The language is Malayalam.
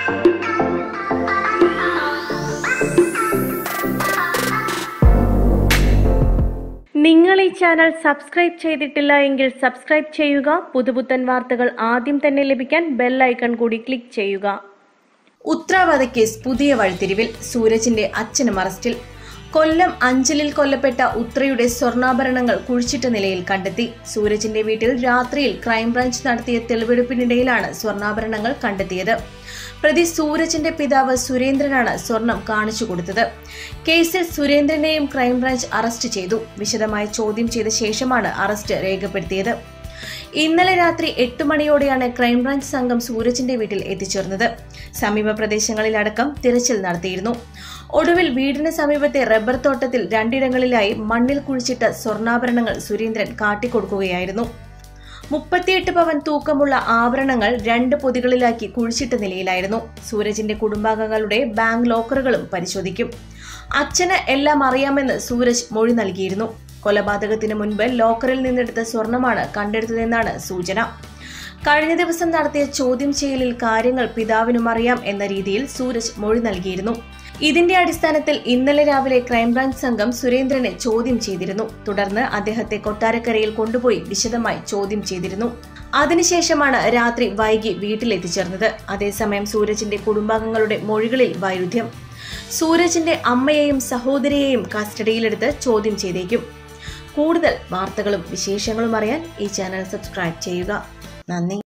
നിങ്ങൾ ഈ ചാനൽ സബ്സ്ക്രൈബ് ചെയ്തിട്ടില്ല എങ്കിൽ സബ്സ്ക്രൈബ് ചെയ്യുക പുതുപുത്തൻ വാർത്തകൾ ആദ്യം തന്നെ ലഭിക്കാൻ ബെൽ ഐക്കൺ കൂടി ക്ലിക്ക് ചെയ്യുക ഉത്തരവാദ കേസ് പുതിയ വഴിത്തിരിവിൽ സൂരജിന്റെ അച്ഛനും അറസ്റ്റിൽ കൊല്ലം അഞ്ചലിൽ കൊല്ലപ്പെട്ട ഉത്രയുടെ സ്വർണ്ണാഭരണങ്ങൾ കുഴിച്ചിട്ട നിലയിൽ കണ്ടെത്തി സൂരജിന്റെ വീട്ടിൽ രാത്രിയിൽ ക്രൈംബ്രാഞ്ച് നടത്തിയ തെളിവെടുപ്പിനിടയിലാണ് സ്വർണ്ണാഭരണങ്ങൾ കണ്ടെത്തിയത് പ്രതി സൂരജിന്റെ പിതാവ് സുരേന്ദ്രനാണ് സ്വർണം കാണിച്ചു കൊടുത്തത് കേസിൽ സുരേന്ദ്രനെയും ക്രൈംബ്രാഞ്ച് അറസ്റ്റ് ചെയ്തു വിശദമായി ചോദ്യം ചെയ്ത ശേഷമാണ് അറസ്റ്റ് രേഖപ്പെടുത്തിയത് ഇന്നലെ രാത്രി എട്ട് മണിയോടെയാണ് ക്രൈംബ്രാഞ്ച് സംഘം സൂരജിന്റെ വീട്ടിൽ എത്തിച്ചേർന്നത് സമീപ പ്രദേശങ്ങളിലടക്കം തിരച്ചിൽ നടത്തിയിരുന്നു ഒടുവിൽ വീടിന് സമീപത്തെ റബ്ബർ തോട്ടത്തിൽ രണ്ടിടങ്ങളിലായി മണ്ണിൽ കുഴിച്ചിട്ട സ്വർണ്ണാഭരണങ്ങൾ സുരേന്ദ്രൻ കാട്ടിക്കൊടുക്കുകയായിരുന്നു മുപ്പത്തിയെട്ട് പവൻ തൂക്കമുള്ള ആഭരണങ്ങൾ രണ്ട് പൊതികളിലാക്കി കുഴിച്ചിട്ട നിലയിലായിരുന്നു സൂരജിന്റെ കുടുംബാംഗങ്ങളുടെ ബാങ്ക് ലോക്കറുകളും പരിശോധിക്കും അച്ഛന് എല്ലാം അറിയാമെന്ന് സൂരജ് മൊഴി നൽകിയിരുന്നു കൊലപാതകത്തിന് മുൻപ് ലോക്കറിൽ നിന്നെടുത്ത സ്വർണമാണ് കണ്ടെടുത്തതെന്നാണ് സൂചന കഴിഞ്ഞ ദിവസം നടത്തിയ ചോദ്യം ചെയ്യലിൽ കാര്യങ്ങൾ പിതാവിനും അറിയാം എന്ന രീതിയിൽ സൂരജ് മൊഴി നൽകിയിരുന്നു ഇതിന്റെ അടിസ്ഥാനത്തിൽ ഇന്നലെ രാവിലെ ക്രൈംബ്രാഞ്ച് സംഘം സുരേന്ദ്രനെ ചോദ്യം ചെയ്തിരുന്നു തുടർന്ന് അദ്ദേഹത്തെ കൊട്ടാരക്കരയിൽ കൊണ്ടുപോയി വിശദമായി ചോദ്യം ചെയ്തിരുന്നു അതിനുശേഷമാണ് രാത്രി വൈകി വീട്ടിലെത്തിച്ചേർന്നത് അതേസമയം സൂരജിന്റെ കുടുംബാംഗങ്ങളുടെ മൊഴികളിൽ വൈരുദ്ധ്യം സൂരജിന്റെ അമ്മയെയും സഹോദരിയെയും കസ്റ്റഡിയിലെടുത്ത് ചോദ്യം ചെയ്തേക്കും കൂടുതൽ വാർത്തകളും വിശേഷങ്ങളും അറിയാൻ ഈ ചാനൽ സബ്സ്ക്രൈബ് ചെയ്യുക നന്ദി